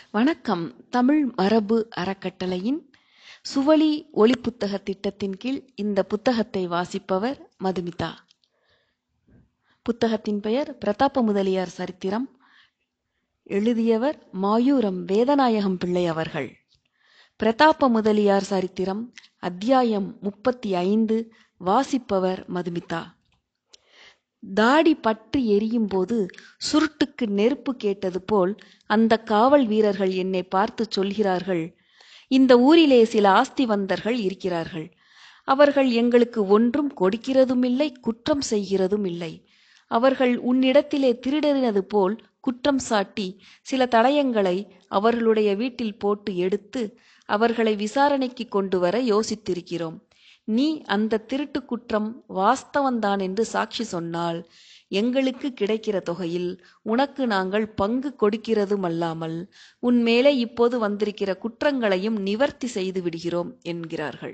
வணக்கம் தமிழ் மரபு அறக்கட்டளையின் சுவழி ஒலிப்புத்தக திட்டத்தின் கீழ் இந்த புத்தகத்தை வாசிப்பவர் மதுமிதா புத்தகத்தின் பெயர் பிரதாப முதலியார் சரித்திரம் எழுதியவர் மாயூரம் வேதநாயகம் பிள்ளை அவர்கள் பிரதாப முதலியார் சரித்திரம் அத்தியாயம் முப்பத்தி ஐந்து வாசிப்பவர் மதுமிதா தாடி பற்றி எரியும் போது சுருட்டுக்கு நெருப்பு கேட்டது போல் அந்த காவல் வீரர்கள் என்னை பார்த்து சொல்கிறார்கள் இந்த ஊரிலே சில ஆஸ்திவந்தர்கள் இருக்கிறார்கள் அவர்கள் எங்களுக்கு ஒன்றும் கொடுக்கிறதும் இல்லை குற்றம் செய்கிறதும் இல்லை அவர்கள் உன்னிடத்திலே திருடறினது போல் குற்றம் சாட்டி சில தடயங்களை அவர்களுடைய வீட்டில் போட்டு எடுத்து அவர்களை விசாரணைக்கு கொண்டு வர யோசித்திருக்கிறோம் நீ அந்த திருட்டு குற்றம் வாஸ்தவந்தான் என்று சாட்சி சொன்னால் எங்களுக்கு கிடைக்கிற தொகையில் உனக்கு நாங்கள் பங்கு கொடுக்கிறதும் அல்லாமல் உன் மேலே இப்போது வந்திருக்கிற குற்றங்களையும் நிவர்த்தி செய்து விடுகிறோம் என்கிறார்கள்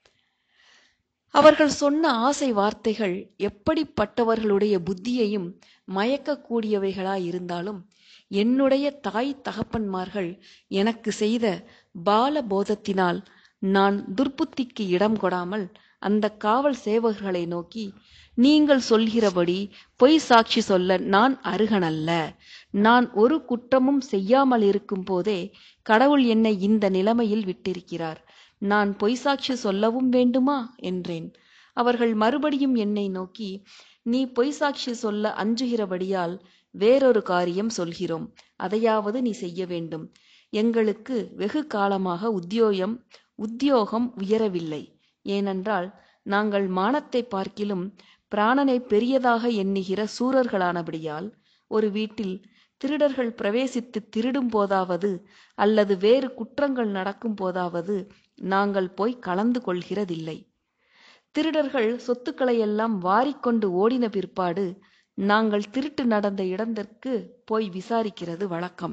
அவர்கள் சொன்ன ஆசை வார்த்தைகள் எப்படிப்பட்டவர்களுடைய புத்தியையும் மயக்கக்கூடியவைகளாயிருந்தாலும் என்னுடைய தாய் தகப்பன்மார்கள் எனக்கு செய்த பால போதத்தினால் நான் துர்புத்திக்கு இடம் கொடாமல் அந்த காவல் சேவகர்களை நோக்கி நீங்கள் சொல்கிறபடி பொய் சாட்சி சொல்ல நான் அருகனல்ல நான் ஒரு குற்றமும் செய்யாமல் இருக்கும் போதே கடவுள் என்னை இந்த நிலைமையில் விட்டிருக்கிறார் நான் பொய் சாட்சி சொல்லவும் வேண்டுமா என்றேன் அவர்கள் மறுபடியும் என்னை நோக்கி நீ பொய் சாட்சி சொல்ல அஞ்சுகிறபடியால் வேறொரு காரியம் சொல்கிறோம் அதையாவது நீ செய்ய வேண்டும் எங்களுக்கு வெகு காலமாக உத்தியோகம் உத்தியோகம் உயரவில்லை ஏனென்றால் நாங்கள் மானத்தை பார்க்கிலும் பிராணனை பெரியதாக எண்ணுகிற சூரர்களானபடியால் ஒரு வீட்டில் திருடர்கள் பிரவேசித்து திருடும் போதாவது அல்லது வேறு குற்றங்கள் நடக்கும் போதாவது நாங்கள் போய் கலந்து கொள்கிறதில்லை திருடர்கள் சொத்துக்களை எல்லாம் வாரிக்கொண்டு ஓடின பிற்பாடு நாங்கள் திருட்டு நடந்த இடத்திற்கு போய் விசாரிக்கிறது வழக்கம்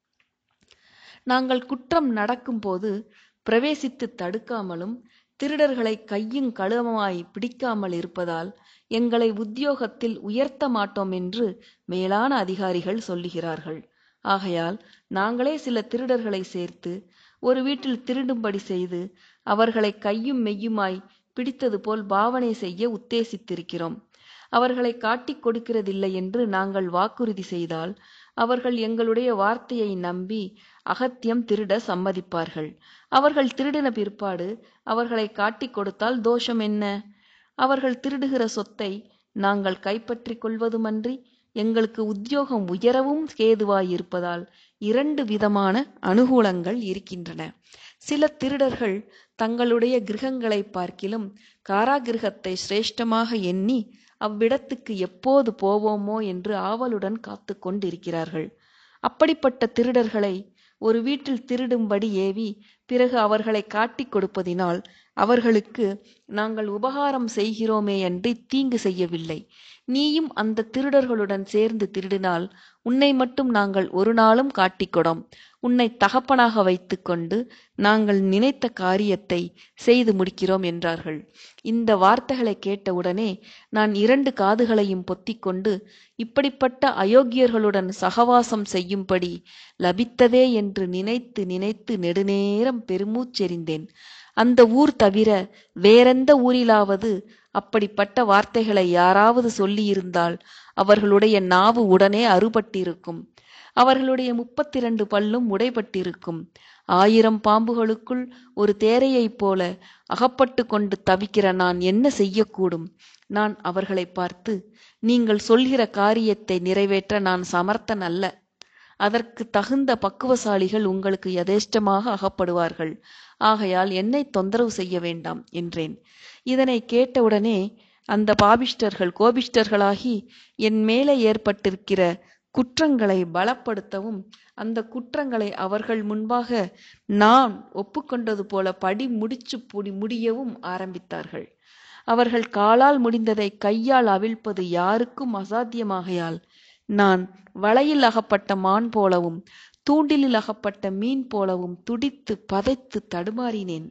நாங்கள் குற்றம் நடக்கும்போது பிரவேசித்து தடுக்காமலும் திருடர்களை கையும் களுமாய் பிடிக்காமல் இருப்பதால் எங்களை உத்தியோகத்தில் உயர்த்த மாட்டோம் என்று மேலான அதிகாரிகள் சொல்லுகிறார்கள் ஆகையால் நாங்களே சில திருடர்களை சேர்த்து ஒரு வீட்டில் திருடும்படி செய்து அவர்களை கையும் மெய்யுமாய் பிடித்தது போல் பாவனை செய்ய உத்தேசித்திருக்கிறோம் அவர்களை காட்டிக் கொடுக்கிறதில்லை என்று நாங்கள் வாக்குறுதி செய்தால் அவர்கள் எங்களுடைய வார்த்தையை நம்பி அகத்தியம் திருட சம்மதிப்பார்கள் அவர்கள் திருடின பிற்பாடு அவர்களை காட்டிக் கொடுத்தால் தோஷம் என்ன அவர்கள் திருடுகிற சொத்தை நாங்கள் கைப்பற்றிக் கொள்வதுமன்றி எங்களுக்கு உத்தியோகம் உயரவும் கேதுவாயிருப்பதால் இரண்டு விதமான அனுகூலங்கள் இருக்கின்றன சில திருடர்கள் தங்களுடைய கிரகங்களை பார்க்கிலும் காராகிரகத்தை சிரேஷ்டமாக எண்ணி அவ்விடத்துக்கு எப்போது போவோமோ என்று ஆவலுடன் காத்து கொண்டிருக்கிறார்கள் அப்படிப்பட்ட திருடர்களை ஒரு வீட்டில் திருடும்படி ஏவி பிறகு அவர்களை காட்டிக் கொடுப்பதினால் அவர்களுக்கு நாங்கள் உபகாரம் செய்கிறோமே அன்றி தீங்கு செய்யவில்லை நீயும் அந்த திருடர்களுடன் சேர்ந்து திருடினால் உன்னை மட்டும் நாங்கள் ஒரு நாளும் காட்டிக்கொடோம் உன்னை தகப்பனாக வைத்துக்கொண்டு நாங்கள் நினைத்த காரியத்தை செய்து முடிக்கிறோம் என்றார்கள் இந்த வார்த்தைகளை கேட்டவுடனே நான் இரண்டு காதுகளையும் பொத்திக்கொண்டு இப்படிப்பட்ட அயோக்கியர்களுடன் சகவாசம் செய்யும்படி லபித்ததே என்று நினைத்து நினைத்து நெடுநேரம் பெருமூச்செறிந்தேன் அந்த ஊர் தவிர வேறெந்த ஊரிலாவது அப்படிப்பட்ட வார்த்தைகளை யாராவது சொல்லியிருந்தால் அவர்களுடைய நாவு உடனே அறுபட்டிருக்கும் அவர்களுடைய முப்பத்தி இரண்டு பல்லும் உடைபட்டிருக்கும் ஆயிரம் பாம்புகளுக்குள் ஒரு தேரையைப் போல அகப்பட்டு கொண்டு தவிக்கிற நான் என்ன செய்யக்கூடும் நான் அவர்களை பார்த்து நீங்கள் சொல்கிற காரியத்தை நிறைவேற்ற நான் சமர்த்தன் அல்ல அதற்கு தகுந்த பக்குவசாலிகள் உங்களுக்கு யதேஷ்டமாக அகப்படுவார்கள் ஆகையால் என்னை தொந்தரவு செய்ய வேண்டாம் என்றேன் இதனை கேட்டவுடனே அந்த பாபிஷ்டர்கள் கோபிஷ்டர்களாகி என் மேலே ஏற்பட்டிருக்கிற குற்றங்களை பலப்படுத்தவும் அந்த குற்றங்களை அவர்கள் முன்பாக நான் ஒப்புக்கொண்டது போல படி முடிச்சு புடி முடியவும் ஆரம்பித்தார்கள் அவர்கள் காலால் முடிந்ததை கையால் அவிழ்ப்பது யாருக்கும் அசாத்தியமாகையால் நான் வலையில் அகப்பட்ட மான் போலவும் தூண்டிலில் அகப்பட்ட மீன் போலவும் துடித்து பதைத்து தடுமாறினேன்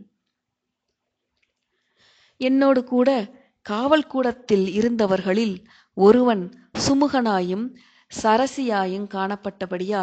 என்னோடு கூட காவல் கூடத்தில் இருந்தவர்களில் ஒருவன் சுமுகனாயும் சரசியாயும் காணப்பட்டபடியால்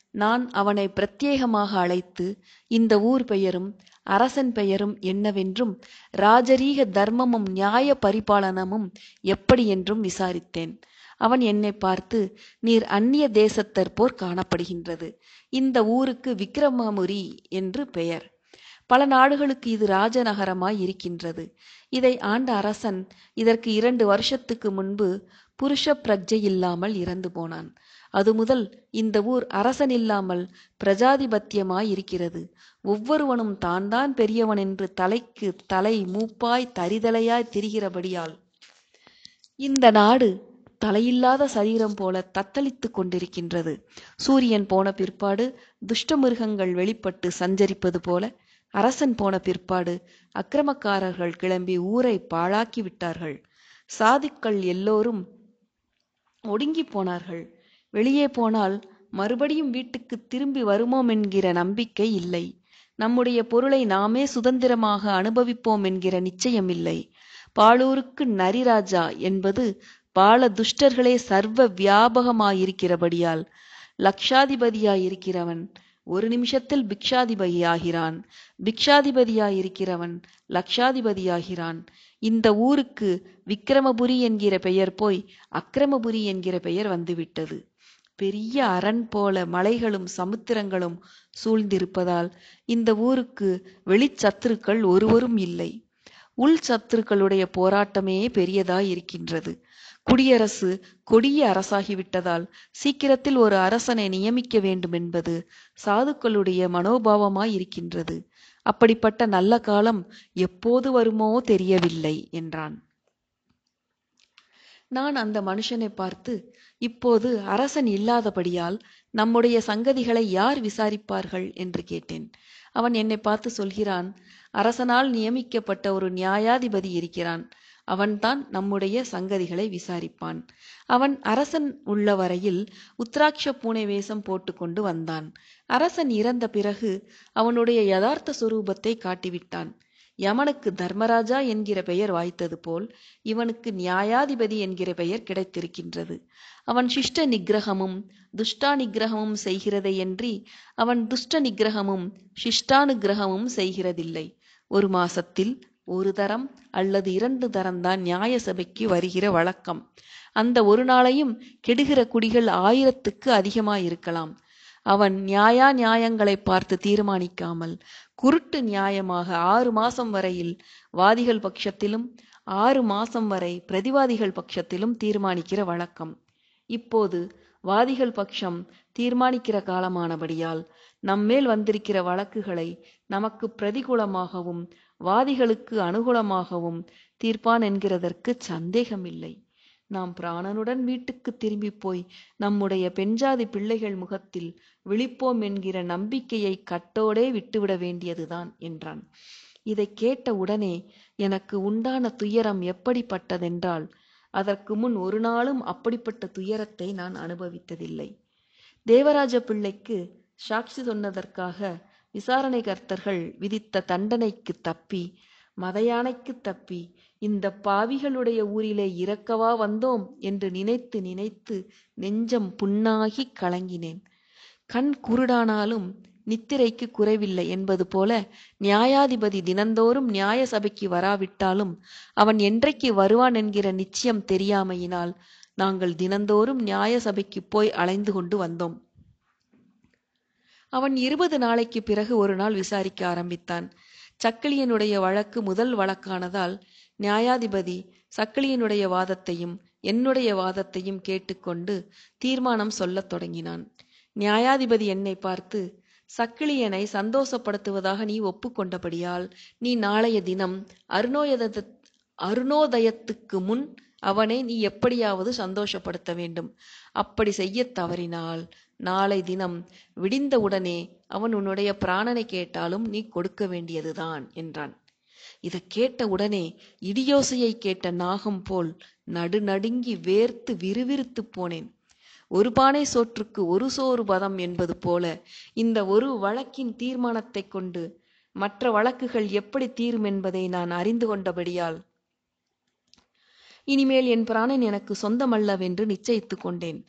நான் அவனை பிரத்யேகமாக அழைத்து இந்த ஊர் பெயரும் அரசன் பெயரும் என்னவென்றும் ராஜரீக தர்மமும் நியாய பரிபாலனமும் எப்படி என்றும் விசாரித்தேன் அவன் என்னை பார்த்து நீர் அந்நிய தேசத்தர் போர் காணப்படுகின்றது இந்த ஊருக்கு விக்கிரமபுரி என்று பெயர் பல நாடுகளுக்கு இது ராஜநகரமாய் இருக்கின்றது இதை ஆண்ட அரசன் இதற்கு இரண்டு வருஷத்துக்கு முன்பு புருஷ பிரஜை இல்லாமல் இறந்து போனான் அது முதல் இந்த ஊர் அரசன் இல்லாமல் பிரஜாதிபத்தியமாய் இருக்கிறது ஒவ்வொருவனும் தான் தான் பெரியவன் என்று தலைக்கு தலை மூப்பாய் தரிதலையாய் திரிகிறபடியால் இந்த நாடு தலையில்லாத சரீரம் போல தத்தளித்துக் கொண்டிருக்கின்றது சூரியன் போன பிற்பாடு துஷ்ட மிருகங்கள் வெளிப்பட்டு சஞ்சரிப்பது போல அரசன் போன பிற்பாடு அக்கிரமக்காரர்கள் கிளம்பி ஊரை பாழாக்கி விட்டார்கள் சாதுக்கள் எல்லோரும் ஒடுங்கி போனார்கள் வெளியே போனால் மறுபடியும் வீட்டுக்கு திரும்பி வருமோம் என்கிற நம்பிக்கை இல்லை நம்முடைய பொருளை நாமே சுதந்திரமாக அனுபவிப்போம் என்கிற நிச்சயம் இல்லை பாலூருக்கு நரிராஜா என்பது பால துஷ்டர்களே சர்வ வியாபகமாயிருக்கிறபடியால் லக்ஷாதிபதியாயிருக்கிறவன் ஒரு நிமிஷத்தில் பிக்ஷாதிபதியாகிறான் பிக்ஷாதிபதியாயிருக்கிறவன் லக்ஷாதிபதியாகிறான் இந்த ஊருக்கு விக்கிரமபுரி என்கிற பெயர் போய் அக்கிரமபுரி என்கிற பெயர் வந்துவிட்டது பெரிய அரண் போல மலைகளும் சமுத்திரங்களும் சூழ்ந்திருப்பதால் இந்த ஊருக்கு வெளிச்சத்துருக்கள் ஒருவரும் இல்லை உள் சத்துருக்களுடைய போராட்டமே பெரியதாய் இருக்கின்றது குடியரசு கொடிய அரசாகிவிட்டதால் சீக்கிரத்தில் ஒரு அரசனை நியமிக்க வேண்டும் என்பது சாதுக்களுடைய மனோபாவமாய் இருக்கின்றது அப்படிப்பட்ட நல்ல காலம் எப்போது வருமோ தெரியவில்லை என்றான் நான் அந்த மனுஷனை பார்த்து இப்போது அரசன் இல்லாதபடியால் நம்முடைய சங்கதிகளை யார் விசாரிப்பார்கள் என்று கேட்டேன் அவன் என்னை பார்த்து சொல்கிறான் அரசனால் நியமிக்கப்பட்ட ஒரு நியாயாதிபதி இருக்கிறான் அவன்தான் நம்முடைய சங்கதிகளை விசாரிப்பான் அவன் அரசன் உள்ள வரையில் உத்ராட்ச பூனை வேஷம் போட்டுக்கொண்டு வந்தான் அரசன் இறந்த பிறகு அவனுடைய யதார்த்த சுரூபத்தை காட்டிவிட்டான் யமனுக்கு தர்மராஜா என்கிற பெயர் வாய்த்தது போல் இவனுக்கு நியாயாதிபதி என்கிற பெயர் கிடைத்திருக்கின்றது அவன் சிஷ்ட நிகிரகமும் துஷ்டா நிகிரகமும் செய்கிறதையன்றி அவன் துஷ்ட நிகிரகமும் சிஷ்டானுகிரகமும் செய்கிறதில்லை ஒரு மாசத்தில் ஒரு தரம் அல்லது இரண்டு தரம்தான் நியாய சபைக்கு வருகிற வழக்கம் அந்த ஒரு நாளையும் கெடுகிற குடிகள் ஆயிரத்துக்கு அதிகமாயிருக்கலாம் அவன் நியாயா நியாயங்களை பார்த்து தீர்மானிக்காமல் குருட்டு நியாயமாக ஆறு மாசம் வரையில் வாதிகள் பட்சத்திலும் ஆறு மாசம் வரை பிரதிவாதிகள் பட்சத்திலும் தீர்மானிக்கிற வழக்கம் இப்போது வாதிகள் பட்சம் தீர்மானிக்கிற காலமானபடியால் நம்மேல் வந்திருக்கிற வழக்குகளை நமக்கு பிரதிகூலமாகவும் வாதிகளுக்கு அனுகூலமாகவும் தீர்ப்பான் என்கிறதற்கு சந்தேகமில்லை நாம் பிராணனுடன் வீட்டுக்கு திரும்பி போய் நம்முடைய பெண்ஜாதி பிள்ளைகள் முகத்தில் விழிப்போம் என்கிற நம்பிக்கையை கட்டோடே விட்டுவிட வேண்டியதுதான் என்றான் இதை கேட்ட உடனே எனக்கு உண்டான துயரம் எப்படிப்பட்டதென்றால் அதற்கு முன் ஒரு நாளும் அப்படிப்பட்ட துயரத்தை நான் அனுபவித்ததில்லை தேவராஜ பிள்ளைக்கு சாட்சி சொன்னதற்காக விசாரணை கர்த்தர்கள் விதித்த தண்டனைக்கு தப்பி மதையானைக்கு தப்பி இந்த பாவிகளுடைய ஊரிலே இறக்கவா வந்தோம் என்று நினைத்து நினைத்து நெஞ்சம் புண்ணாகி கலங்கினேன் கண் குருடானாலும் நித்திரைக்கு குறைவில்லை என்பது போல நியாயாதிபதி தினந்தோறும் நியாய சபைக்கு வராவிட்டாலும் அவன் என்றைக்கு வருவான் என்கிற நிச்சயம் தெரியாமையினால் நாங்கள் தினந்தோறும் நியாய சபைக்கு போய் அலைந்து கொண்டு வந்தோம் அவன் இருபது நாளைக்கு பிறகு ஒரு நாள் விசாரிக்க ஆரம்பித்தான் சக்கிலியனுடைய வழக்கு முதல் வழக்கானதால் நியாயாதிபதி சக்கிலியனுடைய வாதத்தையும் என்னுடைய வாதத்தையும் கேட்டுக்கொண்டு தீர்மானம் சொல்லத் தொடங்கினான் நியாயாதிபதி என்னை பார்த்து சக்கிலியனை சந்தோஷப்படுத்துவதாக நீ ஒப்புக்கொண்டபடியால் நீ நாளைய தினம் அருணோயத அருணோதயத்துக்கு முன் அவனை நீ எப்படியாவது சந்தோஷப்படுத்த வேண்டும் அப்படி செய்ய தவறினால் நாளை தினம் விடிந்தவுடனே அவன் உன்னுடைய பிராணனை கேட்டாலும் நீ கொடுக்க வேண்டியதுதான் என்றான் இதை கேட்ட உடனே இடியோசையை கேட்ட நாகம் போல் நடுநடுங்கி வேர்த்து விறுவிறுத்து போனேன் ஒரு பானை சோற்றுக்கு ஒரு சோறு பதம் என்பது போல இந்த ஒரு வழக்கின் தீர்மானத்தை கொண்டு மற்ற வழக்குகள் எப்படி தீரும் என்பதை நான் அறிந்து கொண்டபடியால் இனிமேல் என் பிராணன் எனக்கு சொந்தமல்லவென்று நிச்சயித்துக் கொண்டேன்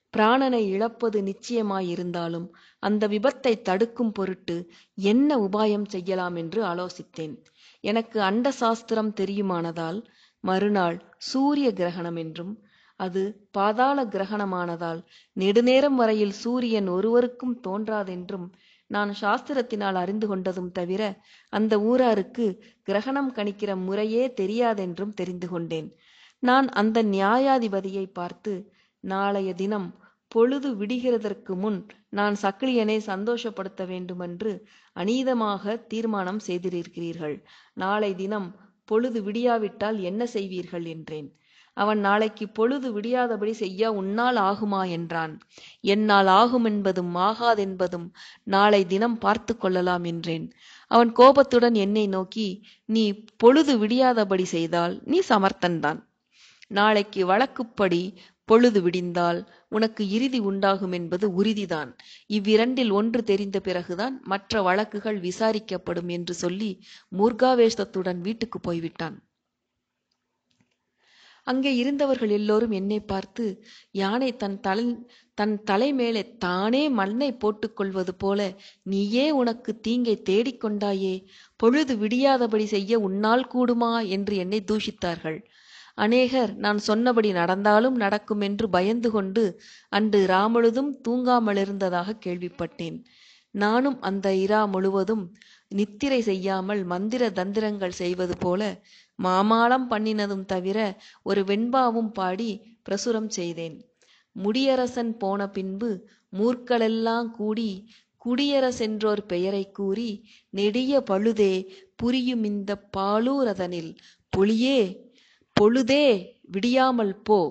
பிராணனை இழப்பது நிச்சயமாயிருந்தாலும் அந்த விபத்தை தடுக்கும் பொருட்டு என்ன உபாயம் செய்யலாம் என்று ஆலோசித்தேன் எனக்கு அண்ட சாஸ்திரம் தெரியுமானதால் மறுநாள் சூரிய கிரகணம் என்றும் அது பாதாள கிரகணமானதால் நெடுநேரம் வரையில் சூரியன் ஒருவருக்கும் தோன்றாதென்றும் நான் சாஸ்திரத்தினால் அறிந்து கொண்டதும் தவிர அந்த ஊராருக்கு கிரகணம் கணிக்கிற முறையே தெரியாதென்றும் தெரிந்து கொண்டேன் நான் அந்த நியாயாதிபதியை பார்த்து நாளைய தினம் பொழுது விடிகிறதற்கு முன் நான் சக்கிலியனை சந்தோஷப்படுத்த வேண்டுமென்று அநீதமாக தீர்மானம் செய்திருக்கிறீர்கள் நாளை தினம் பொழுது விடியாவிட்டால் என்ன செய்வீர்கள் என்றேன் அவன் நாளைக்கு பொழுது விடியாதபடி செய்ய உன்னால் ஆகுமா என்றான் என்னால் ஆகும் என்பதும் ஆகாதென்பதும் நாளை தினம் பார்த்து கொள்ளலாம் என்றேன் அவன் கோபத்துடன் என்னை நோக்கி நீ பொழுது விடியாதபடி செய்தால் நீ சமர்த்தன்தான் நாளைக்கு வழக்குப்படி பொழுது விடிந்தால் உனக்கு இறுதி உண்டாகும் என்பது உறுதிதான் இவ்விரண்டில் ஒன்று தெரிந்த பிறகுதான் மற்ற வழக்குகள் விசாரிக்கப்படும் என்று சொல்லி மூர்காவேஷத்துடன் வீட்டுக்கு போய்விட்டான் அங்கே இருந்தவர்கள் எல்லோரும் என்னை பார்த்து யானை தன் தலை தன் தலை மேலே தானே மண்ணை போட்டுக்கொள்வது போல நீயே உனக்கு தீங்கை தேடிக்கொண்டாயே பொழுது விடியாதபடி செய்ய உன்னால் கூடுமா என்று என்னை தூஷித்தார்கள் அநேகர் நான் சொன்னபடி நடந்தாலும் நடக்கும் என்று பயந்து கொண்டு அன்று ராமொழுதும் தூங்காமலிருந்ததாக கேள்விப்பட்டேன் நானும் அந்த இரா முழுவதும் நித்திரை செய்யாமல் மந்திர தந்திரங்கள் செய்வது போல மாமாளம் பண்ணினதும் தவிர ஒரு வெண்பாவும் பாடி பிரசுரம் செய்தேன் முடியரசன் போன பின்பு மூர்க்களெல்லாம் கூடி குடியரசென்றோர் பெயரை கூறி நெடிய பழுதே புரியும் இந்த பாலூரதனில் பொலியே பொழுதே விடியாமல் போ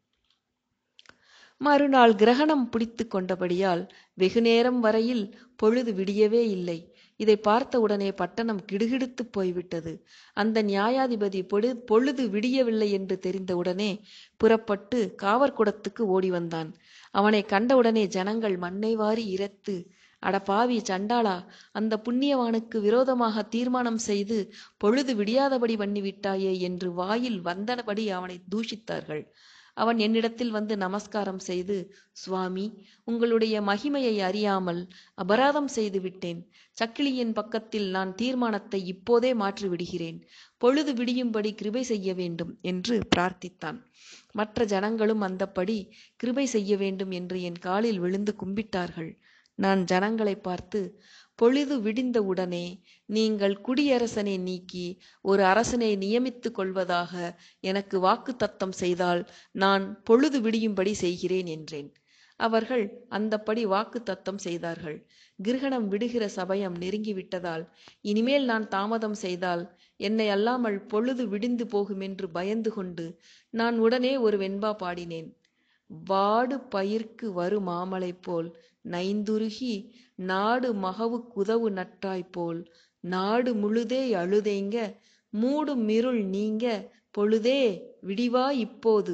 மறுநாள் கிரகணம் பிடித்து கொண்டபடியால் வெகுநேரம் வரையில் பொழுது விடியவே இல்லை இதை பார்த்தவுடனே பட்டணம் கிடுகிடுத்து போய்விட்டது அந்த நியாயாதிபதி பொழு பொழுது விடியவில்லை என்று தெரிந்தவுடனே புறப்பட்டு காவற்குடத்துக்கு ஓடி வந்தான் அவனை கண்டவுடனே ஜனங்கள் மண்ணை வாரி இறைத்து அட பாவி சண்டாளா அந்த புண்ணியவானுக்கு விரோதமாக தீர்மானம் செய்து பொழுது விடியாதபடி பண்ணிவிட்டாயே என்று வாயில் வந்தபடி அவனை தூஷித்தார்கள் அவன் என்னிடத்தில் வந்து நமஸ்காரம் செய்து சுவாமி உங்களுடைய மகிமையை அறியாமல் அபராதம் செய்து விட்டேன் சக்கிலியின் பக்கத்தில் நான் தீர்மானத்தை இப்போதே மாற்றி விடுகிறேன் பொழுது விடியும்படி கிருபை செய்ய வேண்டும் என்று பிரார்த்தித்தான் மற்ற ஜனங்களும் அந்தப்படி கிருபை செய்ய வேண்டும் என்று என் காலில் விழுந்து கும்பிட்டார்கள் நான் ஜனங்களை பார்த்து பொழுது விடிந்தவுடனே நீங்கள் குடியரசனை நீக்கி ஒரு அரசனை நியமித்துக் கொள்வதாக எனக்கு வாக்கு தத்தம் செய்தால் நான் பொழுது விடியும்படி செய்கிறேன் என்றேன் அவர்கள் அந்தப்படி வாக்கு தத்தம் செய்தார்கள் கிரகணம் விடுகிற சமயம் நெருங்கிவிட்டதால் இனிமேல் நான் தாமதம் செய்தால் என்னை அல்லாமல் பொழுது விடிந்து போகுமென்று பயந்து கொண்டு நான் உடனே ஒரு வெண்பா பாடினேன் வாடு பயிர்க்கு வரு மாமலை போல் நைந்துருகி நாடு மகவு குதவு நட்டாய் போல் நாடு முழுதே அழுதைங்க மூடும் மிருள் நீங்க பொழுதே விடிவா இப்போது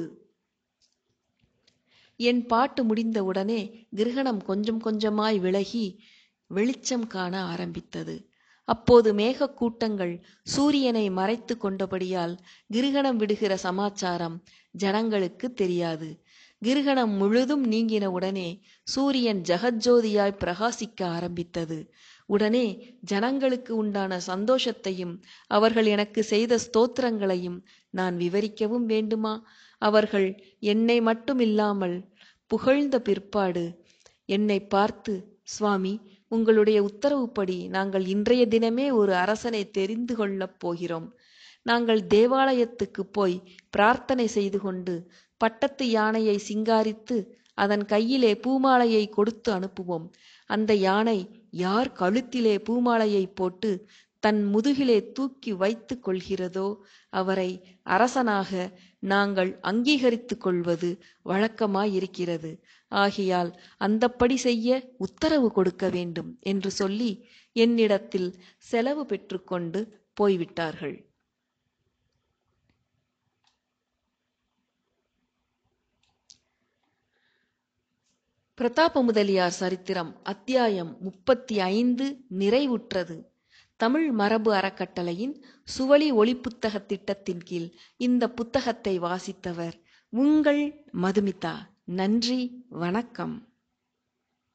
என் பாட்டு முடிந்தவுடனே கிரகணம் கொஞ்சம் கொஞ்சமாய் விலகி வெளிச்சம் காண ஆரம்பித்தது அப்போது மேகக் கூட்டங்கள் சூரியனை மறைத்து கொண்டபடியால் கிரகணம் விடுகிற சமாச்சாரம் ஜனங்களுக்கு தெரியாது கிரகணம் முழுதும் நீங்கின உடனே சூரியன் ஜெகஜோதியாய் பிரகாசிக்க ஆரம்பித்தது உடனே ஜனங்களுக்கு உண்டான சந்தோஷத்தையும் அவர்கள் எனக்கு செய்த ஸ்தோத்திரங்களையும் நான் விவரிக்கவும் வேண்டுமா அவர்கள் என்னை மட்டும் இல்லாமல் புகழ்ந்த பிற்பாடு என்னை பார்த்து சுவாமி உங்களுடைய உத்தரவுப்படி நாங்கள் இன்றைய தினமே ஒரு அரசனை தெரிந்து கொள்ளப் போகிறோம் நாங்கள் தேவாலயத்துக்கு போய் பிரார்த்தனை செய்து கொண்டு பட்டத்து யானையை சிங்காரித்து அதன் கையிலே பூமாலையை கொடுத்து அனுப்புவோம் அந்த யானை யார் கழுத்திலே பூமாலையை போட்டு தன் முதுகிலே தூக்கி வைத்து கொள்கிறதோ அவரை அரசனாக நாங்கள் அங்கீகரித்து கொள்வது வழக்கமாயிருக்கிறது ஆகையால் அந்தப்படி செய்ய உத்தரவு கொடுக்க வேண்டும் என்று சொல்லி என்னிடத்தில் செலவு பெற்றுக்கொண்டு போய்விட்டார்கள் பிரதாப முதலியார் சரித்திரம் அத்தியாயம் முப்பத்தி ஐந்து நிறைவுற்றது தமிழ் மரபு அறக்கட்டளையின் சுவழி ஒளிப்புத்தக திட்டத்தின் கீழ் இந்த புத்தகத்தை வாசித்தவர் உங்கள் மதுமிதா நன்றி வணக்கம்